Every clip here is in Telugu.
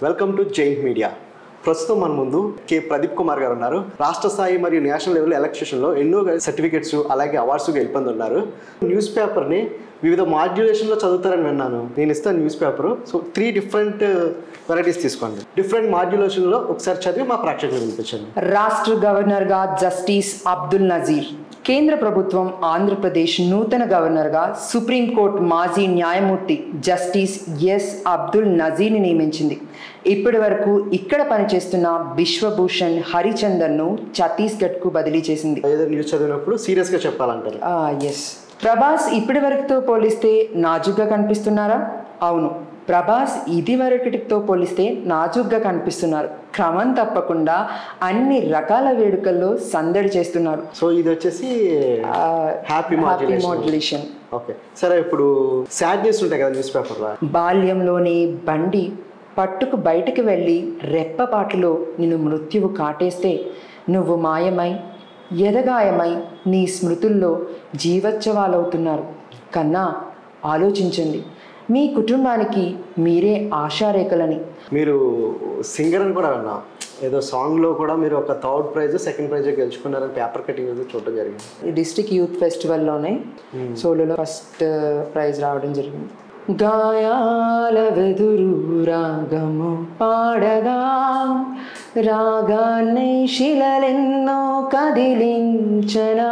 వెల్కమ్ టు జైన్ మీడియా ప్రస్తుతం మన ముందు కె ప్రదీప్ కుమార్ గారు ఉన్నారు రాష్ట్ర స్థాయి మరియు నేషనల్ లెవెల్ ఎలక్షన్లో ఎన్నో సర్టిఫికెట్స్ అలాగే అవార్డ్స్ గెలుపొందున్నారు న్యూస్ పేపర్ని వివిధ మాడ్యులేషన్లో చదువుతారని విన్నాను నేను ఇస్తాను newspaper so three different varieties తీసుకోండి డిఫరెంట్ మాడ్యులేషన్లో ఒకసారి చదివి మా ప్రేక్షకులు వినిపించండి రాష్ట్ర గవర్నర్గా జస్టిస్ అబ్దుల్ నజీర్ కేంద్ర ప్రభుత్వం ఆంధ్రప్రదేశ్ నూతన గవర్నర్గా సుప్రీంకోర్టు మాజీ న్యాయమూర్తి జస్టిస్ ఎస్ అబ్దుల్ నజీర్ని నియమించింది ఇప్పటి వరకు ఇక్కడ పనిచేస్తున్న బిశ్వభూషణ్ హరిచందన్ను ఛత్తీస్గఢ్కు బదిలీ చేసింది ఏదో న్యూస్ చదివినప్పుడు సీరియస్గా చెప్పాలంటారు ఎస్ ప్రభాస్ ఇప్పటి వరకుతో పోలిస్తే నాజుగ్గా కనిపిస్తున్నారా అవును ప్రభాస్ ఇది వరకటితో పోలిస్తే నాజుగ్గా కనిపిస్తున్నారు క్రమం తప్పకుండా అన్ని రకాల వేడుకల్లో సందడి చేస్తున్నారు సో ఇది వచ్చేసి happy happy modulation modulation okay సరే ఇప్పుడు సాడ్ న్యూస్ ఉంటాయి కదా న్యూస్ పేపర్లో బాల్యంలోని బండి పట్టుకు బయటికి వెళ్ళి రెప్పపాటులో నిన్ను మృత్యువు కాటేస్తే నువ్వు మాయమై ఎదగాయమై నీ స్మృతుల్లో జీవోత్సవాలవుతున్నారు కన్నా ఆలోచించండి మీ కుటుంబానికి మీరే ఆశారేఖలని మీరు సింగర్ అని కూడా విన్నా ఏదో సాంగ్లో కూడా మీరు ఒక థర్డ్ ప్రైజ్ సెకండ్ ప్రైజ్ గెలుచుకున్నారని పేపర్ కటింగ్ ఏదో చూడడం జరిగింది డిస్టిక్ యూత్ ఫెస్టివల్లోనే సోలోలో ఫస్ట్ ప్రైజ్ రావడం జరిగింది గాయాల వెదురు రాగము పాడగా రాగాన్ని శిలలెన్నో కదిలించనా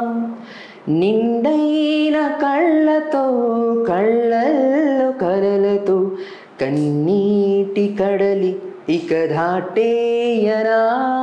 నిండైన కళ్ళతో కళ్ళల్లో కలలతో కన్నీటి కడలి ఇక దాటేయనా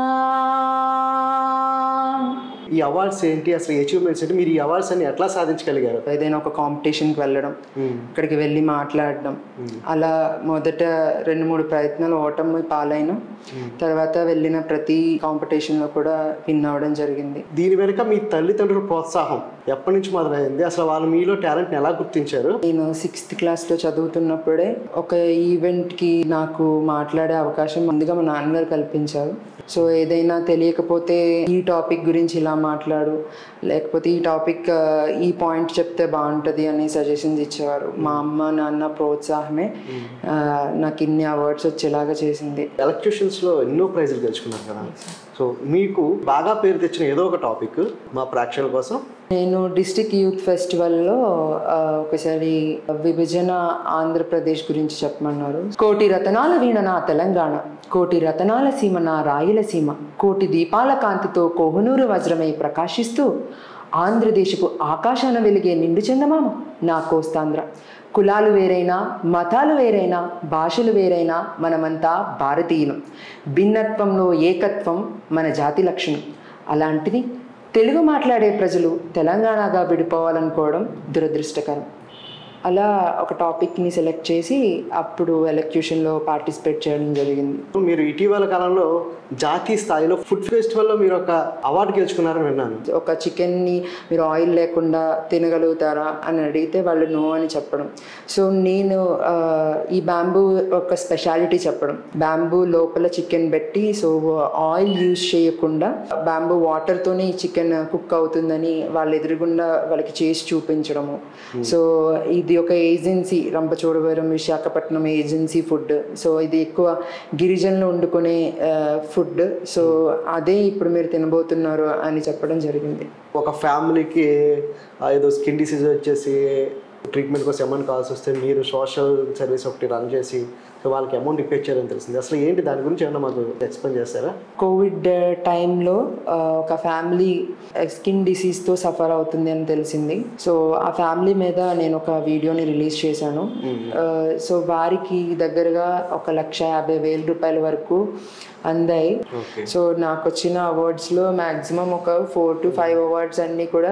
ఈ అవార్డ్స్ ఏంటి అసలు అచీవ్మెంట్స్ ఏంటి మీరు ఈ అవార్డ్స్ అన్ని ఎట్లా సాధించగలిగారు ఏదైనా ఒక కాంపిటీషన్కి వెళ్ళడం అక్కడికి వెళ్ళి మాట్లాడడం అలా మొదట రెండు మూడు ప్రయత్నాలు ఓటమి పాలైన తర్వాత వెళ్ళిన ప్రతి కాంపిటీషన్లో కూడా విన్ అవ్వడం జరిగింది దీని వెనుక మీ తల్లిదండ్రుల ప్రోత్సాహం ఎప్పటి నుంచి మొదలైంది అసలు వాళ్ళు మీలో టాలెంట్ని ఎలా గుర్తించారు నేను సిక్స్త్ క్లాస్లో చదువుతున్నప్పుడే ఒక ఈవెంట్కి నాకు మాట్లాడే అవకాశం ముందుగా మా నాన్నగారు కల్పించారు సో ఏదైనా తెలియకపోతే ఈ టాపిక్ గురించి ఇలా మాట్లాడు లేకపోతే ఈ టాపిక్ ఆ, ఈ పాయింట్ చెప్తే బాగుంటుంది అని సజెషన్స్ ఇచ్చేవారు మా అమ్మ నాన్న ప్రోత్సాహమే ఆ, నాకు ఇన్ని అవార్డ్స్ వచ్చేలాగా చేసింది ఎలక్ట్యూషన్స్లో ఎన్నో ప్రైజులు గెలుచుకున్నారు కదా సో మీకు బాగా పేరు తెచ్చిన ఏదో ఒక టాపిక్ మా ప్రేక్షకుల కోసం నేను డిస్టిక్ యూత్ ఫెస్టివల్లో ఆ, ఒకసారి విభజన ఆంధ్రప్రదేశ్ గురించి చెప్పమన్నారు కోటి రతనాల వీణ నా తెలంగాణ కోటి రతనాల సీమ నా రాయలసీమ కోటి దీపాల కాంతితో కోహనూరు వజ్రమై ప్రకాశిస్తూ ఆంధ్రదేశపు ఆకాశాన వెలిగే నిండు చందమామ నా కోస్తాంధ్ర కులాలు వేరైనా మతాలు వేరైనా భాషలు వేరైనా మనమంతా భారతీయులం భిన్నత్వంలో ఏకత్వం మన జాతి లక్షణం అలాంటిది తెలుగు మాట్లాడే ప్రజలు తెలంగాణగా విడిపోవాలనుకోవడం దురదృష్టకరం అలా ఒక టాపిక్ని సెలెక్ట్ చేసి అప్పుడు ఎలక్యూషన్లో పార్టిసిపేట్ చేయడం జరిగింది మీరు ఇటీవల కాలంలో జాతీయ స్థాయిలో ఫుడ్ ఫెస్టివల్లో మీరు ఒక అవార్డు గెలుచుకున్నారని విన్నాను ఒక చికెన్ని మీరు ఆయిల్ లేకుండా తినగలుగుతారా అని అడిగితే వాళ్ళు నో అని చెప్పడం సో నేను ఆ, ఈ బ్యాంబూ ఒక స్పెషాలిటీ చెప్పడం బ్యాంబూ లోపల చికెన్ పెట్టి సో ఆయిల్ యూజ్ చేయకుండా బ్యాంబూ వాటర్తోనే ఈ చికెన్ కుక్ అవుతుందని వాళ్ళ ఎదురుగుండా వాళ్ళకి చేసి చూపించడము సో ఇది ఒక agency Rampachodavaram Visakhapatnam agency food so ఇది ఎక్కువ గిరిజనులు వండుకునే ఫుడ్ సో అదే ఇప్పుడు మీరు తినబోతున్నారు అని చెప్పడం జరిగింది ఒక ఫ్యామిలీకి ఆ, ఏదో స్కిన్ డిసీజ్ వచ్చేసి ట్రీట్మెంట్ కోసం అమౌంట్ కావాల్సి వస్తే మీరు సోషల్ సర్వీస్ ఒకటి రన్ చేసి సో వాళ్ళకి అమౌంట్ ఇప్పించారని తెలిసింది అసలు ఏంటి దాని గురించి ఏమన్నా మాకు ఎక్స్ప్లెయిన్ చేస్తారా కోవిడ్ టైంలో ఆ, ఒక ఫ్యామిలీ స్కిన్ డిసీజ్తో సఫర్ అవుతుంది అని తెలిసింది సో ఆ ఫ్యామిలీ మీద నేను ఒక వీడియోని రిలీజ్ చేశాను ఆ, సో వారికి దగ్గరగా ఒక లక్ష యాభై వేల రూపాయల వరకు అందాయి ఓకే సో నాకు వచ్చిన అవార్డ్స్లో మ్యాక్సిమం ఒక ఫోర్ టు ఫైవ్ అవార్డ్స్ అన్నీ కూడా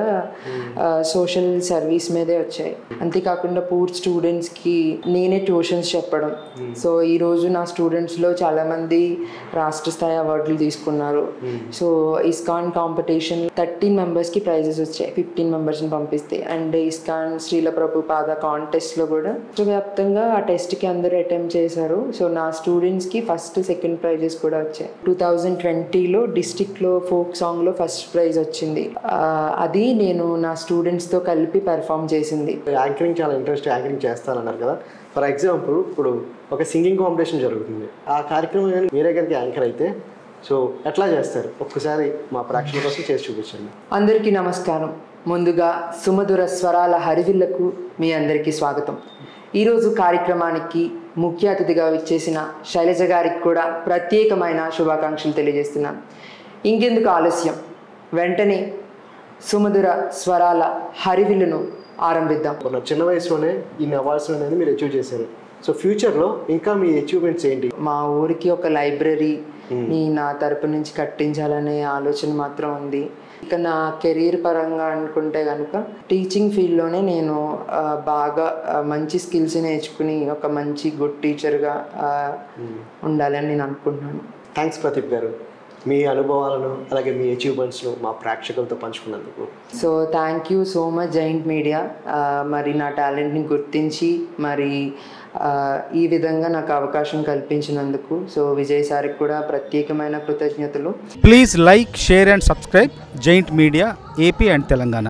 సోషల్ సర్వీస్ మీదే వచ్చాయి అంతేకాకుండా పూర్ స్టూడెంట్స్కి నేనే ట్యూషన్స్ చెప్పడం సో ఈరోజు నా స్టూడెంట్స్లో చాలామంది రాష్ట్ర స్థాయి అవార్డులు తీసుకున్నారు సో ఇస్కాన్ కాంపిటీషన్ థర్టీన్ మెంబర్స్కి ప్రైజెస్ వచ్చాయి ఫిఫ్టీన్ మెంబర్స్ని పంపిస్తే అండ్ ఇస్కాన్ శ్రీల ప్రభు పాద కాంటెస్ట్లో కూడా వ్యాప్తంగా ఆ టెస్ట్కి అందరూ అటెంప్ట్ చేశారు సో నా స్టూడెంట్స్కి ఫస్ట్ సెకండ్ ప్రైజెస్ కూడా వచ్చాయి టూ థౌజండ్ ట్వంటీలో డిస్టిక్లో ఫోక్ సాంగ్లో ఫస్ట్ ప్రైజ్ వచ్చింది ఆ, అది నేను నా స్టూడెంట్స్తో కలిపి పెర్ఫామ్ చేసింది యాంకరింగ్ చాలా ఇంట్రెస్ట్ యాంకరింగ్ చేస్తానన్నారు కదా ఫర్ ఎగ్జాంపుల్ ఇప్పుడు ఒక సింగింగ్ కాంపిటీషన్ జరుగుతుంది ఆ కార్యక్రమం కానీ మీరే కనుక యాంకర్ అయితే సో ఎట్లా చేస్తారు ఒక్కసారి మా ప్రేక్షకుల కోసం చేసి చూపించండి అందరికీ నమస్కారం ముందుగా సుమధుర స్వరాల హరివిల్లకు మీ అందరికీ స్వాగతం ఈరోజు కార్యక్రమానికి ముఖ్య అతిథిగా విచ్చేసిన శైలజ గారికి కూడా ప్రత్యేకమైన శుభాకాంక్షలు తెలియజేస్తున్నాను ఇంకెందుకు ఆలస్యం వెంటనే సుమధుర స్వరాల హరివిల్లును ఆరంభిద్దాం మన చిన్న వయసులోనే ఇన్ని అవార్డ్స్ అనేది మీరు అచీవ్ చేశారు సో ఫ్యూచర్లో ఇంకా మీ అచీవ్మెంట్స్ ఏంటి మా ఊరికి ఒక లైబ్రరీ ని నా తరపు నుంచి కట్టించాలనే ఆలోచన మాత్రం ఉంది ఇక నా కెరీర్ పరంగా అనుకుంటే కనుక టీచింగ్ ఫీల్డ్లోనే నేను ఆ, బాగా ఆ, మంచి స్కిల్స్ నేర్చుకుని ఒక మంచి గుడ్ టీచర్గా ఉండాలని నేను అనుకుంటున్నాను థ్యాంక్స్ ప్రదీప్ గారు మీ అనుభవాలను అలాగే మీ అచీవ్మెంట్స్ను మా ప్రేక్షకులతో పంచుకున్నందుకు so thank you so much giant media మరి నా టాలెంట్ని గుర్తించి మరి ఆ, ఈ విధంగా నాకు అవకాశం కల్పించినందుకు సో విజయ్ సార్కి కూడా ప్రత్యేకమైన కృతజ్ఞతలు Please like, share and subscribe Giant Media AP and Telangana.